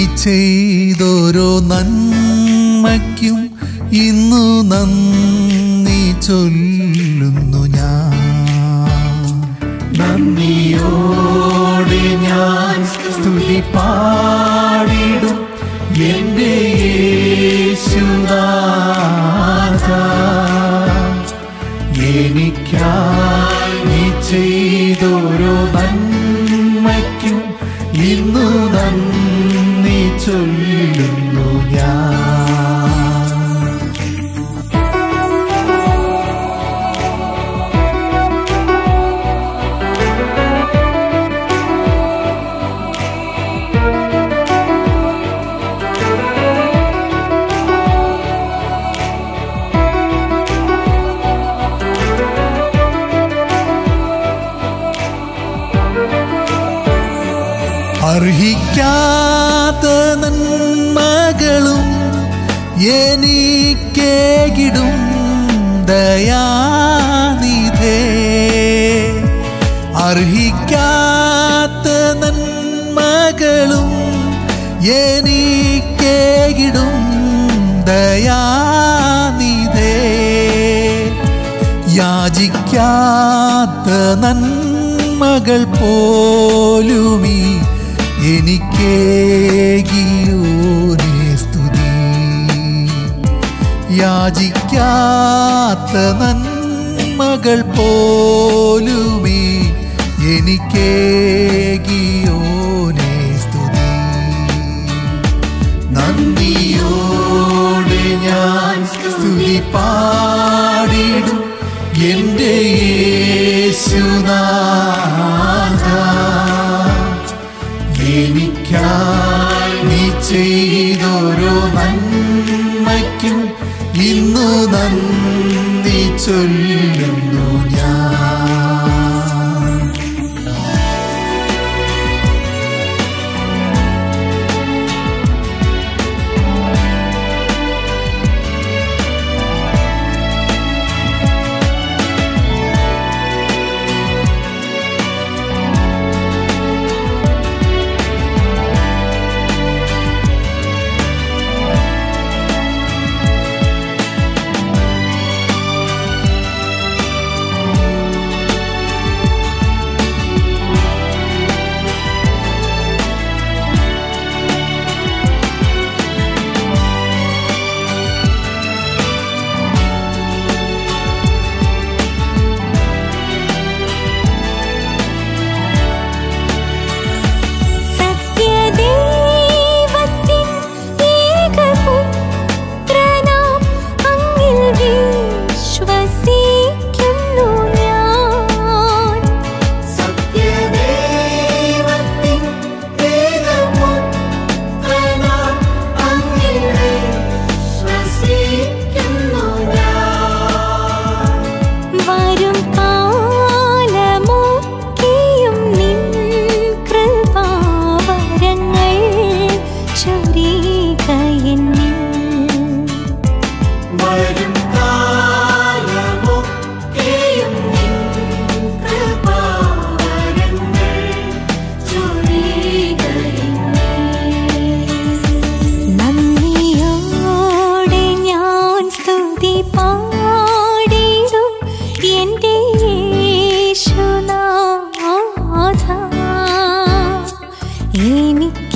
ചെയ്തോരോ നന്മയ്ക്കും ഇന്നു നന്ദി ചൊല്ലുന്നു ഞാൻ നന്ദിയോടെ ഞാൻ സ്തുതി പാടിടും എൻ്റെ യേശുനാഥ എനിക്കായി നീ ചെയ്തോരോ നന്മയ്ക്കും ഇന്നു നന്ദി ചൊല്ലുന്നു ഞാൻ അർഹിക്കാത്ത നന്മകളും എനിക്കേകിടും ദയാനിധേ അർഹിക്കാത്ത നന്മകളും എനിക്കേകിടും ദയാനിധേ യാചിക്കാത്ത നന്മകൾ പോലുമീ എനിക്കേകിയോനെ സ്തുതി യാചിക്കാത്ത നന്മകൾ പോലുമീ എനിക്കേകിയോനെ സ്തുതി നന്ദിയോടെ ഞാൻ സ്തുതി പാടിടും എൻ്റെ യേശുനാഥ എനിക്കായി നീ ചെയ്തോരോ നന്മയ്ക്കും ഇന്നു നന്ദി ചൊല്ലുന്നു ഞാൻ സത്യദൈവത്തിൻ ഏകപുത്രനാം അങ്ങിൽ വിശ്വസിക്കുന്നു ഞാൻ സത്യദേവത്തിൻ ഏകപുത്രനാം അങ്ങിൽ വിശ്വസിക്കുന്നു വരും കാലമൊക്കെയും നിൻ കൃപാവരങ്ങൾ ചൊരിയുക എന്നിൽ വരും കാലമൊക്കെയും നിൻ കൃപാവരങ്ങൾ ചൊരിയുക നന്ദിയോടെ ഞാൻ സ്തുതി പാടിടും എൻ്റെ യേശുനാഥ എനിക്ക്